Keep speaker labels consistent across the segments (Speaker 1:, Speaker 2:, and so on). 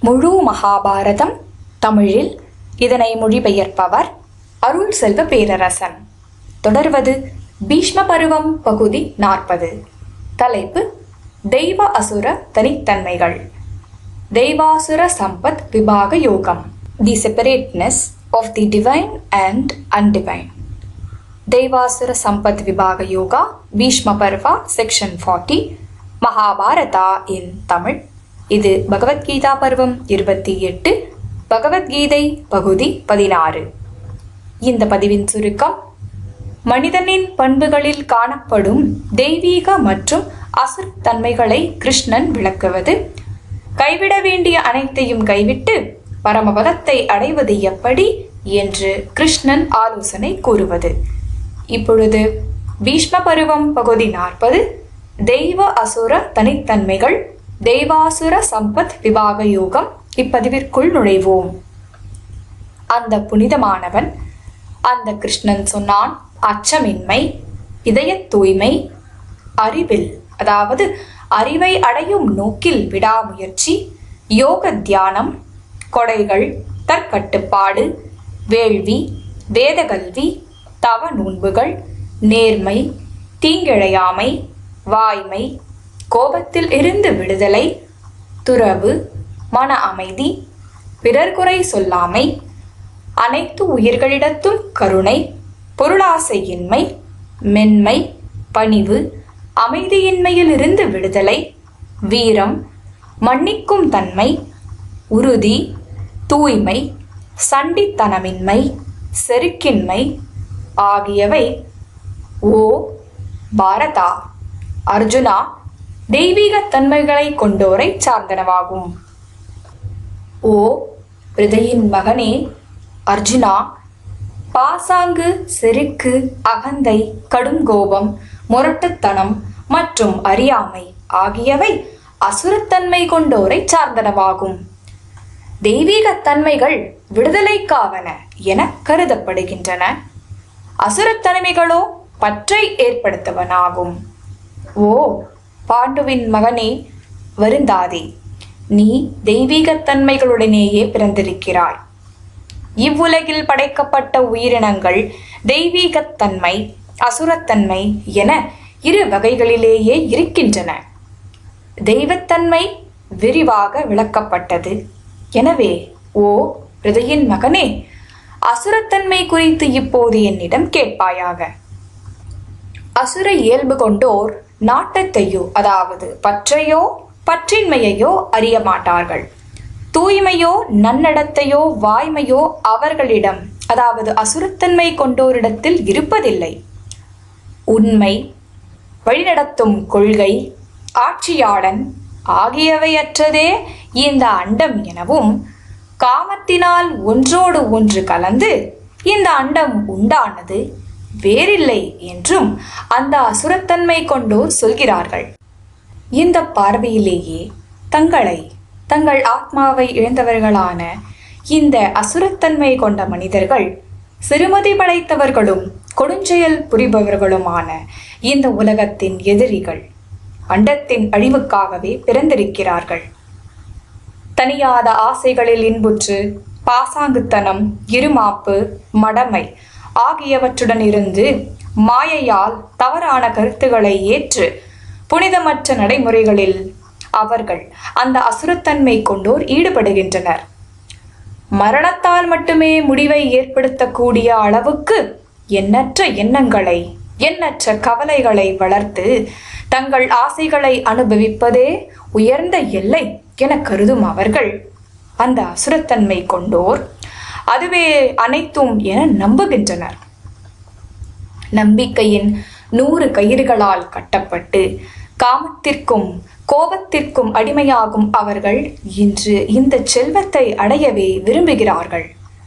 Speaker 1: முழு மகாபாரதம் தமிழில் இதனை மொழிபெயர்ப்பவர் அருள் செல்வ பேரரசன் தொடர்வது பீஷ்ம பருவம் பகுதி நாற்பது தலைப்பு தெய்வ அசுர தனித்தன்மைகள் தெய்வாசுர Sampad Vibhaga Yogam the separateness of the divine and undivine Daivasura Sampad Vibhaga Yoga Bhishma Parva section forty Mahabharata in Tamil இது பகவத்கீதா பருவம் இருபத்தி எட்டு பகவத்கீதை பகுதி பதினாறு இந்த பதிவின் சுருக்கம் மனிதனின் பண்புகளில் காணப்படும் தெய்வீக மற்றும் அசுர தன்மைகளை கிருஷ்ணன் விளக்குவது கைவிட வேண்டிய அனைத்தையும் கைவிட்டு பரமபதத்தை அடைவது எப்படி என்று கிருஷ்ணன் ஆலோசனை கூறுவது இப்பொழுது பீஷ்ம பருவம் பகுதி நாற்பது தெய்வ அசுர தனித்தன்மைகள் தெய்வாசுர சம்பத் விபாக யோகம் இப்பதிவிற்குள் நுழைவோம் அந்த புனிதமானவன் அந்த கிருஷ்ணன் சொன்னான் அச்சமின்மை இதய தூய்மை அறிவில் அதாவது அறிவை அடையும் நோக்கில் விடாமுயற்சி யோக தியானம் கொடைகள் தற்கட்டுப்பாடு வேள்வி வேதகல்வி தவ நோன்புகள் நேர்மை தீங்கிழையாமை வாய்மை கோபத்தில் இருந்து விடுதலை துறவு மன அமைதி பிறர் குறை சொல்லாமை அனைத்து உயிர்களிடத்தும் கருணை பொருளாசையின்மை மென்மை பணிவு அமைதியின்மையிலிருந்து விடுதலை வீரம் மன்னிக்கும் தன்மை உறுதி தூய்மை சண்டித்தனமின்மை செருக்கின்மை ஆகியவை ஓ பாரதா அர்ஜுனா தெய்வீக தன்மைகளை கொண்டோரை சார்ந்தனவாகும் ஓ ஹிருதயின் மகனே அர்ஜுனா பாசாங்கு செருக்கு அகந்தை கடுங்கோபம் முரட்டுத்தனம் மற்றும் அறியாமை ஆகியவை அசுரத்தன்மை கொண்டோரை சார்ந்தனவாகும் தெய்வீக தன்மைகள் விடுதலைக்காவன என கருதப்படுகின்றன அசுரத்தன்மைகளோ பற்றை ஏற்படுத்துவனாகும் ஓ பாண்டுவின் மகனே வருந்தாதே நீ தெய்வீகத் தன்மைகளுடனேயே பிறந்திருக்கிறாய் இவ்வுலகில் படைக்கப்பட்ட உயிரினங்கள் தெய்வீகத்தன்மை அசுரத்தன்மை என இரு வகைகளிலேயே இருக்கின்றன தெய்வத்தன்மை விரிவாக விளக்கப்பட்டது எனவே ஓ ஹிருதயின் மகனே அசுரத்தன்மை குறித்து இப்போது என்னிடம் கேட்பாயாக அசுர இயல்பு கொண்டோர் நாட்டத்தையோ அதாவது பற்றையோ பற்றின்மையையோ அறிய மாட்டார்கள் தூய்மையோ நன்னடத்தையோ வாய்மையோ அவர்களிடம் அதாவது அசுரத்தன்மை கொண்டோரிடத்தில் இருப்பதில்லை உண்மை வழிநடத்தும் கொள்கை ஆட்சியாளன் ஆகியவையற்றதே இந்த அண்டம் எனவும் காமத்தினால் ஒன்றோடு ஒன்று கலந்து இந்த அண்டம் உண்டானது வேறில்லை என்றும் அந்த அசுரத்தன்மை கொண்டோர் சொல்கிறார்கள் இந்த பார்வையிலேயே தங்களை தங்கள் ஆத்மாவை இழந்தவர்களான இந்த அசுரத்தன்மை கொண்ட மனிதர்கள் சிறுமதி படைத்தவர்களும் கொடுஞ்செயல் புரிபவர்களுமான இந்த உலகத்தின் எதிரிகள் அண்டத்தின் அழிவுக்காகவே பிறந்திருக்கிறார்கள் தனியாத ஆசைகளில் இன்புற்று பாசாங்குத்தனம் இருமாப்பு மடமை ஆகியவற்றுடன் இருந்து மாயையால் தவறான கருத்துக்களை ஏற்று புனிதமற்ற நடைமுறைகளில் அவர்கள் அந்த அசுரத்தன்மை கொண்டோர் ஈடுபடுகின்றனர் மரணத்தால் மட்டுமே முடிவை ஏற்படுத்தக்கூடிய அளவுக்கு எண்ணற்ற எண்ணங்களை எண்ணற்ற கவலைகளை வளர்த்து தங்கள் ஆசைகளை அனுபவிப்பதே உயர்ந்த எல்லை என கருதும் அவர்கள் அந்த அசுரத்தன்மை கொண்டோர் அதுவே அனைத்தும் என நம்புகின்றனர் நம்பிக்கையின் நூறு கயிறுகளால் கட்டப்பட்டு காமத்திற்கும் கோபத்திற்கும் அடிமையாகும் அவர்கள் இன்று இந்த செல்வத்தை அடையவே விரும்புகிறார்கள்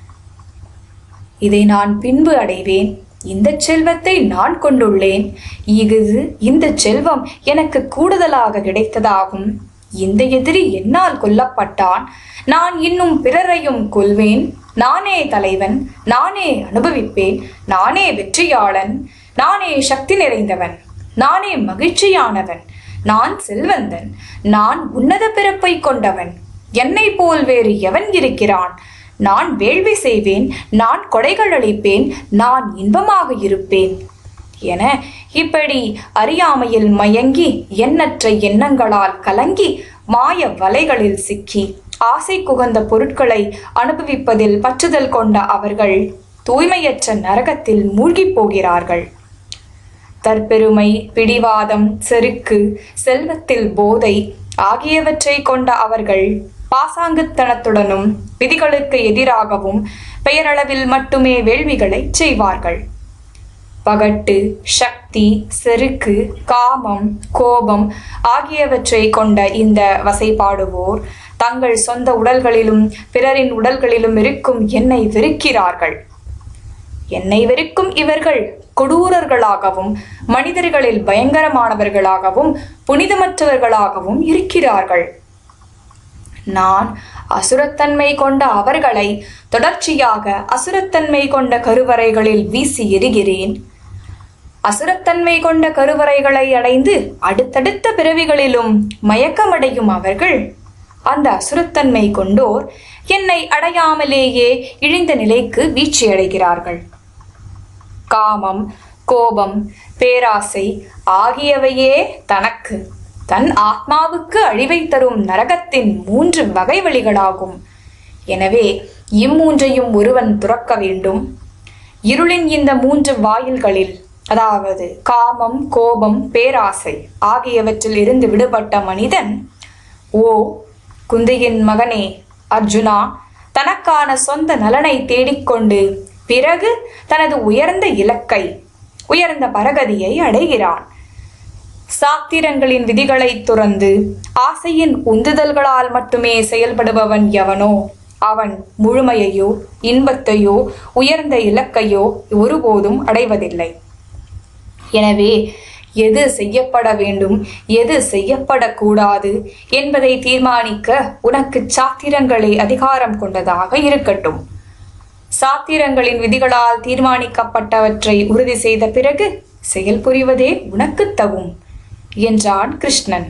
Speaker 1: இதை நான் பின்பு அடைவேன் இந்த செல்வத்தை நான் கொண்டுள்ளேன் இது இந்த செல்வம் எனக்கு கூடுதலாக கிடைத்ததாகும் இந்த எதிரி என்னால் கொல்லப்பட்டான் நான் இன்னும் பிறரையும் கொல்வேன் நானே தலைவன் நானே அனுபவிப்பேன் நானே வெற்றியாளன் நானே சக்தி நிறைந்தவன் நானே மகிழ்ச்சியானவன் நான் செல்வந்தன் நான் உன்னத பிறப்பை கொண்டவன் என்னை போல் வேறு எவன் இருக்கிறான் நான் வேள்வி செய்வேன் நான் கொடைகள் அளிப்பேன் நான் இன்பமாக இருப்பேன் என இப்படி அறியாமையில் மயங்கி எண்ணற்ற எண்ணங்களால் கலங்கி மாய வலைகளில் சிக்கி ஆசை குகந்த பொருட்களை அனுபவிப்பதில் பற்றுதல் கொண்ட அவர்கள் தூய்மையற்ற நரகத்தில் மூழ்கிப் போகிறார்கள் தற்பெருமை பிடிவாதம் செருக்கு செல்வத்தில் போதை ஆகியவற்றை கொண்ட அவர்கள் பாசாங்குத்தனத்துடனும் விதிகளுக்கு எதிராகவும் பெயரளவில் மட்டுமே வேள்விகளை செய்வார்கள் பகட்டு சக்தி செருக்கு காமம் கோபம் ஆகியவற்றை கொண்ட இந்த வசைபாடுவோர் தங்கள் சொந்த உடல்களிலும் பிறரின் உடல்களிலும் இருக்கும் என்னை வெறுக்கிறார்கள் என்னை வெறுக்கும் இவர்கள் கொடூரர்களாகவும் மனிதர்களில் பயங்கரமானவர்களாகவும் புனிதமற்றவர்களாகவும் இருக்கிறார்கள் நான் அசுரத்தன்மை கொண்ட அவர்களை தொடர்ச்சியாக அசுரத்தன்மை கொண்ட கருவறைகளில் வீசி எறிகிறேன் அசுரத்தன்மை கொண்ட கருவறைகளை அடைந்து அடுத்தடுத்த பிறவிகளிலும் மயக்கமடையும் அவர்கள் அந்த அசுரத்தன்மை கொண்டோர் என்னை அடையாமலேயே இழிந்த நிலைக்கு வீழ்ச்சியடைகிறார்கள் காமம் கோபம் பேராசை ஆகியவையே தனக்கு தன் ஆத்மாவுக்கு அழிவை தரும் நரகத்தின் மூன்று வகை வழிகளாகும் எனவே இம்மூன்றையும் ஒருவன் துறக்க வேண்டும் இருளின் இந்த மூன்று வாயில்களில் அதாவது காமம் கோபம் பேராசை ஆகியவற்றில் இருந்து விடுபட்ட மனிதன் ஓ குந்தியின் மகனே அர்ஜுனா தனக்கான சொந்த நலனை தேடிக்கொண்டு பிறகு தனது உயர்ந்த இலக்கை உயர்ந்த பரகதியை அடைகிறான் சாத்திரங்களின் விதிகளை துறந்து ஆசையின் உந்துதல்களால் மட்டுமே செயல்படுபவன் எவனோ அவன் முழுமையையோ இன்பத்தையோ உயர்ந்த இலக்கையோ ஒருபோதும் அடைவதில்லை எனவே எது செய்யப்பட வேண்டும் எது செய்யப்படக்கூடாது என்பதை தீர்மானிக்க உனக்கு சாத்திரங்களே அதிகாரம் கொண்டதாக இருக்கட்டும் சாத்திரங்களின் விதிகளால் தீர்மானிக்கப்பட்டவற்றை உறுதி செய்த பிறகு செயல் புரிவதே உனக்கு தகும் என்றான் கிருஷ்ணன்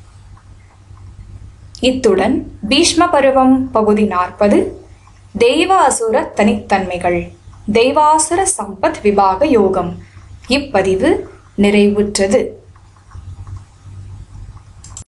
Speaker 1: இத்துடன் பீஷ்ம பருவம் பகுதி நாற்பது தெய்வ அசுர தனித்தன்மைகள் தெய்வாசுர சம்பத் விபாக யோகம் இப்பதிவு நிறைவுற்றது